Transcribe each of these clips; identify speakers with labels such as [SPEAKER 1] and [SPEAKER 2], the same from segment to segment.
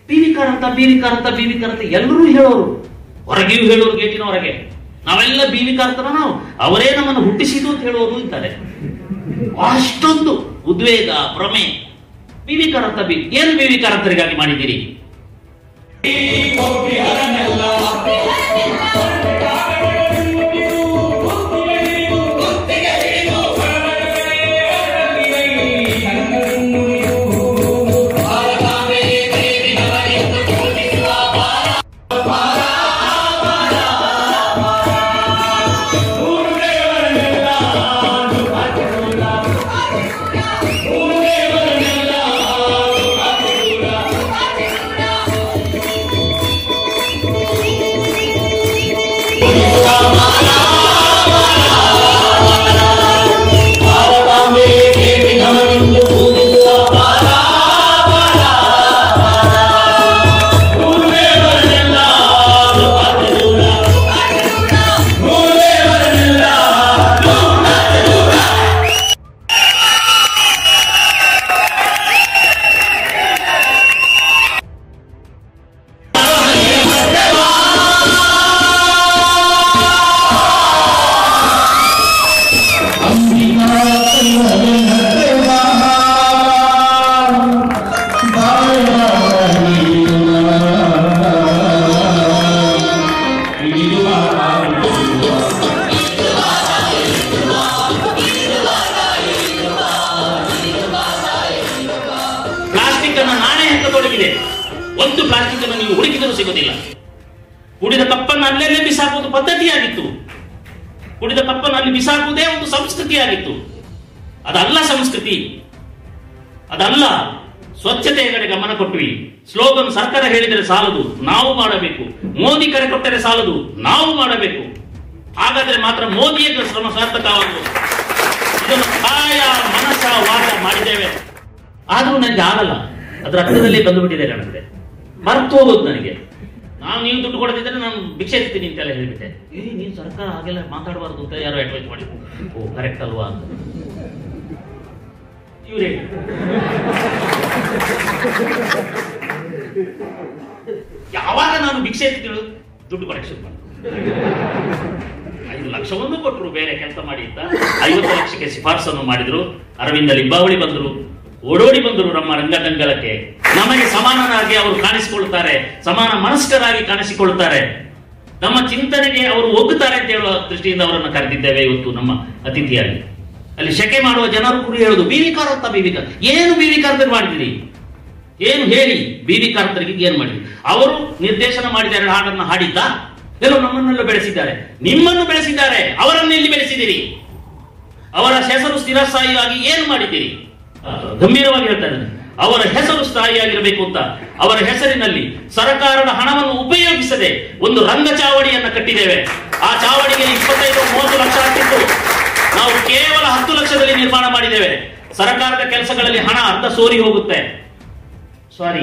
[SPEAKER 1] ಬೀವಿಕಾರ್ ಅಂತ ಬೀವಿಕಾರ್ ಅಂತ ಬೀವಿಕಾರ್ ಅಂತ ಎಲ್ಲರೂ ಹೇಳೋರು ಹೊರಗೆಯೂ ಹೇಳೋರು ಗೇಟಿನ ಹೊರಗೆ ನಾವೆಲ್ಲ ಬೀವಿಕಾರ್ತನ ನಾವು ಅವರೇ ನಮ್ಮನ್ನು ಹುಟ್ಟಿಸಿದ್ದು ಅಂತ ಹೇಳೋರು ಇದ್ದಾರೆ ಅಷ್ಟೊಂದು ಉದ್ವೇಗ ಭ್ರಮೆ ಬೀವಿಕಾರಂತ ಬಿ ಏನು ಬೀವಿಕಾರಂತರಿಗಾಗಿ ಮಾಡಿದ್ದೀರಿ ಪ್ಲಾಸ್ಟಿಕ್ ಅನ್ನು ನಾನೇ ತೊಡಗಿದೆ ಒಂದು ಪ್ಲಾಸ್ಟಿಕ್ ಅನ್ನು ನೀವು ಹುಡುಕಿದರೂ ಸಿಗೋದಿಲ್ಲ ಕುಡಿದ ಕಪ್ಪನ್ನು ಅಲ್ಲೆಲ್ಲೇ ಬಿಸಾಕುವುದು ಪದ್ಧತಿಯಾಗಿತ್ತು ಕುಡಿದ ಕಪ್ಪನ್ನು ಅಲ್ಲಿ ಬಿಸಾಕುವುದೇ ಒಂದು ಸಂಸ್ಕೃತಿಯಾಗಿತ್ತು ಅದಲ್ಲ ಸಂಸ್ಕೃತಿ ಅದಲ್ಲ ಸ್ವಚ್ಛತೆಯ ಕಡೆ ಗಮನ ಕೊಟ್ವಿ ಸ್ಲೋಗನ್ ಸರ್ಕಾರ ಹೇಳಿದರೆ ಸಾಲದು ನಾವು ಮಾಡಬೇಕು ಮೋದಿ ಕರೆ ಕೊಟ್ಟರೆ ಸಾಲದು ನಾವು ಮಾಡಬೇಕು ಹಾಗಾದ್ರೆ ಮಾತ್ರ ಮೋದಿಯ ಶ್ರಮ ಸಾರ್ಥಕವಾಗುವುದು ಇದನ್ನು ಕಾಯ ಮನಸ್ಸ ವಾದ ಮಾಡಿದ್ದೇವೆ ಆದ್ರೂ ನನಗೆ ಆಗಲ್ಲ ಅದ್ರ ಅರ್ಥದಲ್ಲಿ ಬಂದುಬಿಟ್ಟಿದೆ ನನಗೆ ಮರ್ತು ಹೋಗೋದು ನನಗೆ ನಾವು ನೀವು ದುಡ್ಡು ಕೊಡದಿದ್ರೆ ನಾನು ಭಿಕ್ಷೆ ಎತ್ತೀನಿ ಅಂತೆಲ್ಲ ಹೇಳಿಬಿಟ್ಟೆ ಏ ನೀನು ಸರ್ಕಾರ ಹಾಗೆಲ್ಲ ಮಾತಾಡಬಾರ್ದು ಅಂತ ಯಾರೋ ಅಡ್ವೈಸ್ ಮಾಡಿ ಓ ಕರೆಕ್ಟ್ ಅಲ್ವಾ ಅಂತ ಇವರೇ ಯಾವಾಗ ನಾನು ಭಿಕ್ಷೆ ಎತ್ತಿದ್ರು ದುಡ್ಡು ಕೊಡಕ್ಕೆ ಶುರು ಮಾಡಿದೆ ಐದು ಲಕ್ಷವನ್ನು ಕೊಟ್ಟರು ಬೇರೆ ಕೆಲಸ ಮಾಡಿ ಅಂತ ಐವತ್ತು ಲಕ್ಷಕ್ಕೆ ಶಿಫಾರಸನ್ನು ಮಾಡಿದ್ರು ಅರವಿಂದ ಲಿಂಬಾವಳಿ ಬಂದರು ಓಡೋಡಿ ಬಂದರು ನಮ್ಮ ರಂಗದಂಗಲಕ್ಕೆ ನಮಗೆ ಸಮಾನರಾಗಿ ಅವರು ಕಾಣಿಸಿಕೊಳ್ಳುತ್ತಾರೆ ಸಮಾನ ಮನಸ್ಕರಾಗಿ ಕಾಣಿಸಿಕೊಳ್ಳುತ್ತಾರೆ ನಮ್ಮ ಚಿಂತನೆಗೆ ಅವರು ಒಗ್ಗುತ್ತಾರೆ ಅಂತ ಹೇಳುವ ದೃಷ್ಟಿಯಿಂದ ಅವರನ್ನು ಕರೆದಿದ್ದೇವೆ ಇವತ್ತು ನಮ್ಮ ಅತಿಥಿಯಾಗಿ ಅಲ್ಲಿ ಶೆಕೆ ಮಾಡುವ ಜನರು ಕೂಡ ಹೇಳುದು ಬೀವಿಕಾರ ಅಂತ ಬೀವಿಕಾರ ಏನು ಬೀವಿಕಾರ್ತರು ಮಾಡಿದಿರಿ ಏನು ಹೇಳಿ ಬೀವಿಕಾರ್ತರಿಗೆ ಏನು ಮಾಡಿದ್ರಿ ಅವರು ನಿರ್ದೇಶನ ಮಾಡಿದ ಎರಡು ಹಾಡನ್ನು ಹಾಡಿದ್ದ ಎಲ್ಲೋ ನಮ್ಮನ್ನೆಲ್ಲ ಬೆಳೆಸಿದ್ದಾರೆ ನಿಮ್ಮನ್ನು ಬೆಳೆಸಿದ್ದಾರೆ ಅವರನ್ನು ಎಲ್ಲಿ ಬೆಳೆಸಿದಿರಿ ಅವರ ಹೆಸರು ಸ್ಥಿರಸ್ಥಾಯಿಯಾಗಿ ಏನು ಮಾಡಿದ್ದೀರಿ ಆ, ಗಂಭೀರವಾಗಿ ಹೇಳ್ತಾ ಇದ್ದಾನೆ ಅವರ ಹೆಸರು ಸ್ಥಾಯಿಯಾಗಿರಬೇಕು ಅಂತ ಅವರ ಹೆಸರಿನಲ್ಲಿ ಸರ್ಕಾರದ ಹಣವನ್ನು ಉಪಯೋಗಿಸದೆ ಒಂದು ರಂಗ ಚಾವಡಿಯನ್ನ ಕಟ್ಟಿದ್ದೇವೆ ಆ ಚಾವಡಿಗೆ ಇಪ್ಪತ್ತೈದು ಮೂವತ್ತು ಲಕ್ಷ ಆಗ್ತಿತ್ತು ನಾವು ಕೇವಲ ಹತ್ತು ಲಕ್ಷದಲ್ಲಿ ನಿರ್ಮಾಣ ಮಾಡಿದ್ದೇವೆ ಸರ್ಕಾರದ ಕೆಲಸಗಳಲ್ಲಿ ಹಣ ಅರ್ಧ ಸೋರಿ ಹೋಗುತ್ತೆ ಸಾರಿ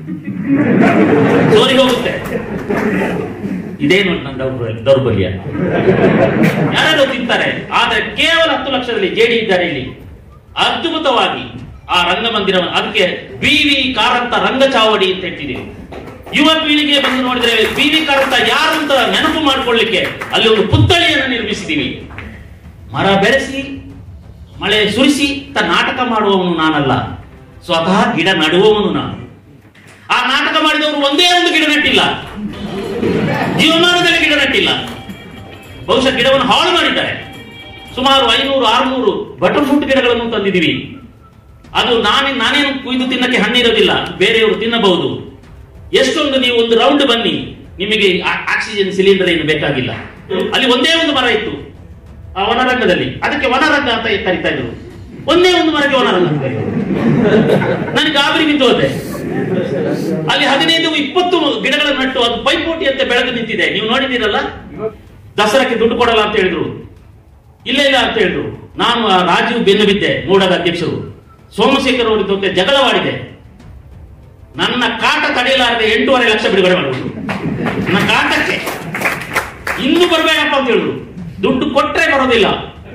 [SPEAKER 1] ಸೋರಿ ಹೋಗುತ್ತೆ ಇದೇನು ನನ್ನ ದೌರ್ಬಲ್ಯ ದೌರ್ಬಲ್ಯ ಯಾರಾದ್ರೂ ತಿಂತಾರೆ ಆದ್ರೆ ಕೇವಲ ಹತ್ತು ಲಕ್ಷದಲ್ಲಿ ಜೇಡಿ ಇದ್ದಾರೆ ಇಲ್ಲಿ ಅದ್ಭುತವಾಗಿ ಆ ರಂಗಮಂದಿರ ಅದಕ್ಕೆ ಬಿ ವಿ ಕಾರಂತ ರಂಗಚಾವಡಿ ಅಂತ ಇಟ್ಟಿದ್ದೀವಿ ಯುವ ಪೀಳಿಗೆ ಬಂದು ನೋಡಿದ್ರೆ ಬಿ ವಿ ಕಾರಂತ ಯಾರು ಅಂತ ನೆನಪು ಮಾಡಿಕೊಳ್ಳಿಕ್ಕೆ ಅಲ್ಲಿ ಒಂದು ಪುತ್ಥಳಿಯನ್ನು ನಿರ್ಮಿಸಿದ್ದೀವಿ ಮರ ಬೆಳೆಸಿ ಮಳೆ ಸುರಿಸಿ ತ ನಾಟಕ ಮಾಡುವವನು ನಾನಲ್ಲ ಸ್ವತಃ ಗಿಡ ನಡುವವನು ನಾನು ಆ ನಾಟಕ ಮಾಡಿದವರು ಒಂದೇ ಒಂದು ಗಿಡ ನೆಟ್ಟಿಲ್ಲ ಜೀವಮಾನದಲ್ಲಿ ಗಿಡ ನೆಟ್ಟಿಲ್ಲ ಬಹುಶಃ ಗಿಡವನ್ನು ಹಾಳು ಮಾಡಿದ್ದಾರೆ ಸುಮಾರು ಐನೂರು ಆರುನೂರು ಬಟರ್ ಫ್ರೂಟ್ ಗಿಡಗಳನ್ನು ತಂದಿದ್ದೀವಿ ಅದು ನಾನೇ ನಾನೇನು ಕುಯ್ದು ತಿನ್ನಕ್ಕೆ ಹಣ್ಣಿರೋದಿಲ್ಲ ಬೇರೆಯವರು ತಿನ್ನಬಹುದು ಎಷ್ಟೊಂದು ನೀವು ಒಂದು ರೌಂಡ್ ಬನ್ನಿ ನಿಮಗೆ ಆ- ಆಕ್ಸಿಜನ್ ಸಿಲಿಂಡರ್ ಏನು ಬೇಕಾಗಿಲ್ಲ ಅಲ್ಲಿ ಒಂದೇ ಒಂದು ಮರ ಇತ್ತು ಆ ವನರಂಗದಲ್ಲಿ ಅದಕ್ಕೆ ವನರಂಗ ಅಂತ ಕರಿತಾ ಇದ್ರು ಒಂದೇ ಒಂದು ಮರಕ್ಕೆ ವನರಂಗ ಅಂತ ಕರೆಯೋದು. ನನಗೆ ಗಾಬರಿ ಬಿದ್ದು ಹೋದೆ ಅಲ್ಲಿ ಹದಿನೈದು ಇಪ್ಪತ್ತು ಗಿಡಗಳನ್ನು ನಟ್ಟು ಅದು ಪೈಪೋಟಿಯಂತೆ ಬೆಳೆದು ನಿಂತಿದೆ ನೀವು ನೋಡಿದ್ದೀರಲ್ಲ ದಸರಾಕ್ಕೆ ದುಡ್ಡು ಕೊಡಲ್ಲ ಅಂತ ಹೇಳಿದ್ರು ಇಲ್ಲ ಇಲ್ಲ ಅಂತ ಹೇಳಿದ್ರು ನಾನು ಆ ರಾಜೀವ್ ಬೆನ್ನು ಬಿದ್ದೆ ಮೂಡದ ಅಧ್ಯಕ್ಷರು ಸೋಮಶೇಖರ್ ಅವರ ಜೊತೆ ಜಗಳವಾಡಿದೆ ನನ್ನ ಕಾಟ ತಡೆಯಲಾರದೆ ಎಂಟೂವರೆ ಲಕ್ಷ ಬಿಡುಗಡೆ ಮಾಡಿದ್ರು ನನ್ನ ಕಾಟಕ್ಕೆ ಇನ್ನು ಬರಬೇಡಪ್ಪ ಅಂತ ಹೇಳಿದ್ರು ದುಡ್ಡು ಕೊಟ್ರೆ ಬರೋದಿಲ್ಲ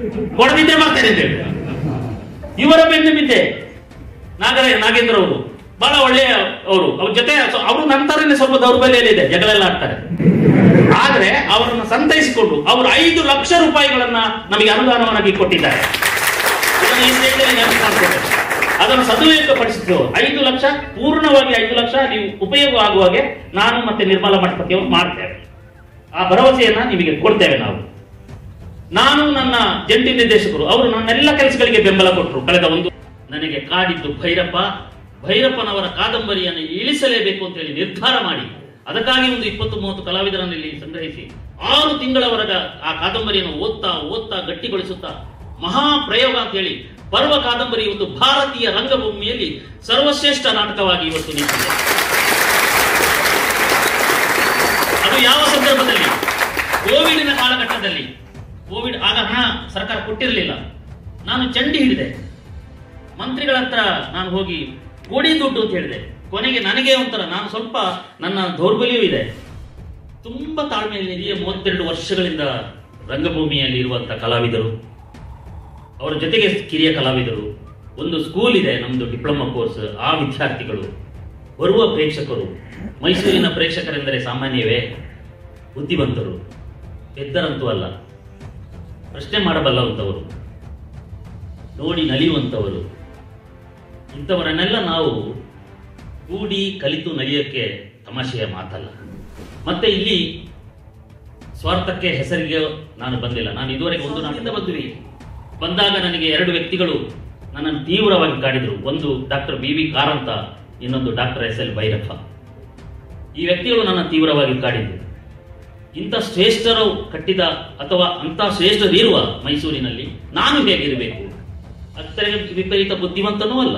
[SPEAKER 1] ಕೊಡದಿದ್ದೆ ಬರ್ತೇನೆ ಅಂತ ಹೇಳಿದ್ರು ಇವರ ಬೆನ್ನು ಬಿದ್ದೆ ನಾಗರ ನಾಗೇಂದ್ರ ಅವರು ಬಹಳ ಒಳ್ಳೆಯ ಅವರು ಅವ್ರ ಜೊತೆ ಸೊ- ಅವರು ನಂತರನೇ ಸ್ವಲ್ಪ ದೌರ್ಬಲ್ಯಲ್ಲಿದೆ ಜಗಳೆಲ್ಲ ಆಡ್ತಾರೆ ಆದ್ರೆ ಅವರನ್ನು ಸಂತೈಸಿಕೊಂಡು ಅವರು ಐದು ಲಕ್ಷ ರೂಪಾಯಿಗಳನ್ನ ನಮಗೆ ಅನುದಾನವನ್ನಾಗಿ ಕೊಟ್ಟಿದ್ದಾರೆ ಇದನ್ನು ಈ ಸ್ಟೇಜಲ್ಲಿ ನೆನಪು ಮಾಡ್ಕೊಳ್ಬೇಕು. ಅದನ್ನು ಸದುಪಯೋಗ ಪಡಿಸಿದ್ರು ಐದು ಲಕ್ಷ ಪೂರ್ಣವಾಗಿ ಐದು ಲಕ್ಷ ನೀವು ಉಪಯೋಗ ಆಗುವ ಹಾಗೆ ನಾನು ಮತ್ತೆ ನಿರ್ಮಲಾ ಮಠಪತಿಯವರು ಮಾಡ್ತೇವೆ ಆ ಭರವಸೆಯನ್ನ ನಿಮಗೆ ಕೊಡ್ತೇವೆ ನಾವು ನಾನು ನನ್ನ ಜಂಟಿ ನಿರ್ದೇಶಕರು ಅವರು ನನ್ನೆಲ್ಲ ಕೆಲಸಗಳಿಗೆ ಬೆಂಬಲ ಕೊಟ್ಟರು ಕಳೆದ ಒಂದು ನನಗೆ ಕಾಡಿದ್ದು ಭೈರಪ್ಪ ಭೈರಪ್ಪನವರ ಕಾದಂಬರಿಯನ್ನು ಇಳಿಸಲೇಬೇಕು ಅಂತ ಹೇಳಿ ನಿರ್ಧಾರ ಮಾಡಿ ಅದಕ್ಕಾಗಿ ಒಂದು ಇಪ್ಪತ್ತು ಮೂವತ್ತು ಕಲಾವಿದರನ್ನು ಇಲ್ಲಿ ಸಂಗ್ರಹಿಸಿ ಆರು ತಿಂಗಳವರೆಗ ಆ ಕಾದಂಬರಿಯನ್ನು ಓದ್ತಾ ಓದ್ತಾ ಗಟ್ಟಿಗೊಳಿಸುತ್ತಾ ಮಹಾ ಪ್ರಯೋಗ ಅಂತ ಹೇಳಿ ಪರ್ವ ಕಾದಂಬರಿ ಇವತ್ತು ಭಾರತೀಯ ರಂಗಭೂಮಿಯಲ್ಲಿ ಸರ್ವಶ್ರೇಷ್ಠ ನಾಟಕವಾಗಿ ಇವತ್ತು ನಿಂತಿದೆ ಅದು ಯಾವ ಸಂದರ್ಭದಲ್ಲಿ ಕೋವಿಡಿನ ಕಾಲಘಟ್ಟದಲ್ಲಿ ಕೋವಿಡ್ ಆಗ ಹಣ ಸರ್ಕಾರ ಕೊಟ್ಟಿರಲಿಲ್ಲ ನಾನು ಚಂಡಿ ಹಿಡಿದೆ ಮಂತ್ರಿಗಳ ಹತ್ರ ನಾನು ಹೋಗಿ ಕೊಡಿ ದುಡ್ಡು ಅಂತ ಹೇಳಿದೆ ಕೊನೆಗೆ ನನಗೆ ಒಂಥರ ನಾನು ಸ್ವಲ್ಪ ನನ್ನ ದೌರ್ಬಲ್ಯವೂ ಇದೆ ತುಂಬಾ ತಾಳ್ಮೆಯಲ್ಲಿ ಹಿರಿಯ ಮೂವತ್ತೆರಡು ವರ್ಷಗಳಿಂದ ರಂಗಭೂಮಿಯಲ್ಲಿ ಇರುವಂತ ಕಲಾವಿದರು ಅವರ ಜೊತೆಗೆ ಕಿರಿಯ ಕಲಾವಿದರು ಒಂದು ಸ್ಕೂಲ್ ಇದೆ ನಮ್ದು ಡಿಪ್ಲೊಮಾ ಕೋರ್ಸ್ ಆ ವಿದ್ಯಾರ್ಥಿಗಳು ಬರುವ ಪ್ರೇಕ್ಷಕರು ಮೈಸೂರಿನ ಪ್ರೇಕ್ಷಕರೆಂದರೆ ಸಾಮಾನ್ಯವೇ ಬುದ್ಧಿವಂತರು ಎದ್ದರಂತೂ ಅಲ್ಲ ಪ್ರಶ್ನೆ ಮಾಡಬಲ್ಲವಂತವರು ನೋಡಿ ನಲಿಯುವಂತವರು ಇಂಥವರನ್ನೆಲ್ಲ ನಾವು ಕೂಡಿ ಕಲಿತು ನಲಿಯೋಕ್ಕೆ ತಮಾಷೆಯ ಮಾತಲ್ಲ ಮತ್ತೆ ಇಲ್ಲಿ ಸ್ವಾರ್ಥಕ್ಕೆ ಹೆಸರಿಗೆ ನಾನು ಬಂದಿಲ್ಲ ನಾನು ಇದುವರೆಗೆ ಒಂದು ನಾಟಿಂದ ಬಂದ್ವಿ ಬಂದಾಗ ನನಗೆ ಎರಡು ವ್ಯಕ್ತಿಗಳು ನನ್ನನ್ನು ತೀವ್ರವಾಗಿ ಕಾಡಿದರು ಒಂದು ಡಾಕ್ಟರ್ ಬಿ ವಿ ಕಾರಂತ ಇನ್ನೊಂದು ಡಾಕ್ಟರ್ ಎಸ್ ಎಲ್ ಭೈರಪ್ಪ ಈ ವ್ಯಕ್ತಿಗಳು ನನ್ನ ತೀವ್ರವಾಗಿ ಕಾಡಿದ್ದು ಇಂಥ ಶ್ರೇಷ್ಠರು ಕಟ್ಟಿದ ಅಥವಾ ಅಂತ ಶ್ರೇಷ್ಠರಿರುವ ಮೈಸೂರಿನಲ್ಲಿ ನಾನು ಹೇಗಿರಬೇಕು ಅತ್ತರೆ ವಿಪರೀತ ಬುದ್ಧಿವಂತನೂ ಅಲ್ಲ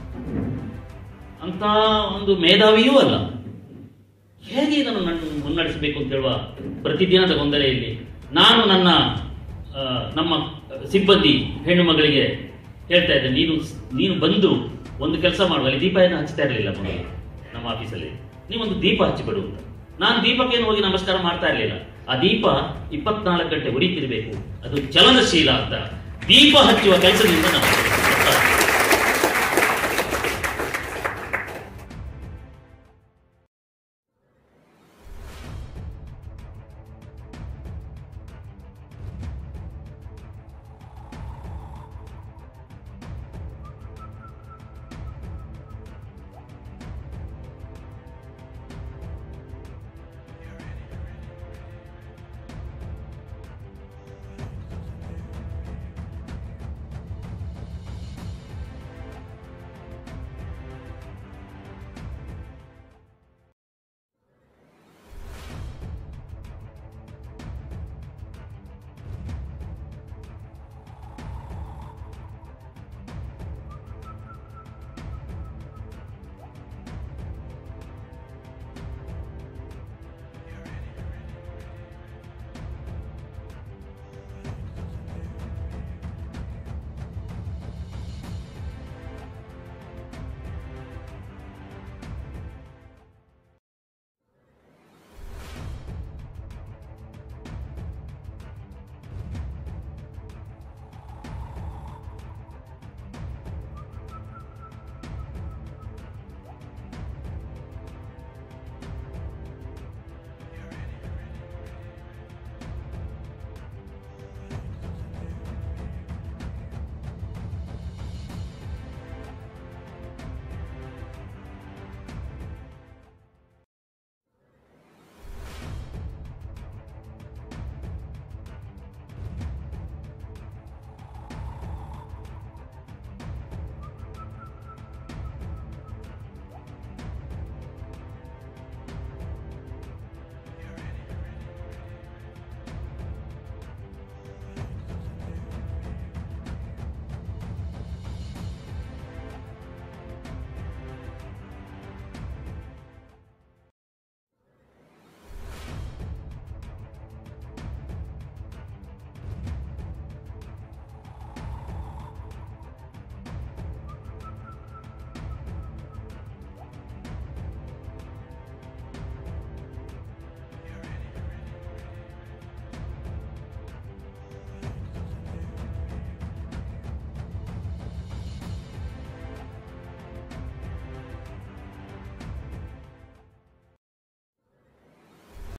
[SPEAKER 1] ಅಂತ ಒಂದು ಮೇಧಾವಿಯೂ ಅಲ್ಲ ಹೇಗೆ ಇದನ್ನು ನನ್ನ ಮುನ್ನಡೆಸಬೇಕು ಅಂತ ಹೇಳುವ ಪ್ರತಿದಿನದ ಗೊಂದಲೆಯಲ್ಲಿ ನಾನು ನನ್ನ ಆ, ನಮ್ಮ ಸಿಬ್ಬಂದಿ ಹೆಣ್ಣು ಮಗಳಿಗೆ ಹೇಳ್ತಾ ಇದ್ದೆ ನೀನು ನೀನು ಬಂದು ಒಂದು ಕೆಲಸ ಮಾಡುವ ಅಲ್ಲಿ ದೀಪ ಏನು ಹಚ್ತಾ ಇರಲಿಲ್ಲ ಮೊದಲು ನಮ್ಮ ಆಫೀಸಲ್ಲಿ ನೀವೊಂದು ದೀಪ ಹಚ್ಚಿಬಿಡು ಅಂತ ನಾನು ದೀಪಕ್ಕೇನು ಹೋಗಿ ನಮಸ್ಕಾರ ಮಾಡ್ತಾ ಇರಲಿಲ್ಲ ಆ ದೀಪ ಇಪ್ಪತ್ನಾಲ್ಕು ಗಂಟೆ ಉರಿತಿರ್ಬೇಕು ಅದು ಚಲನಶೀಲ ಅಂತ ದೀಪ ಹಚ್ಚುವ ಕೆಲಸದಿಂದ ನಾನು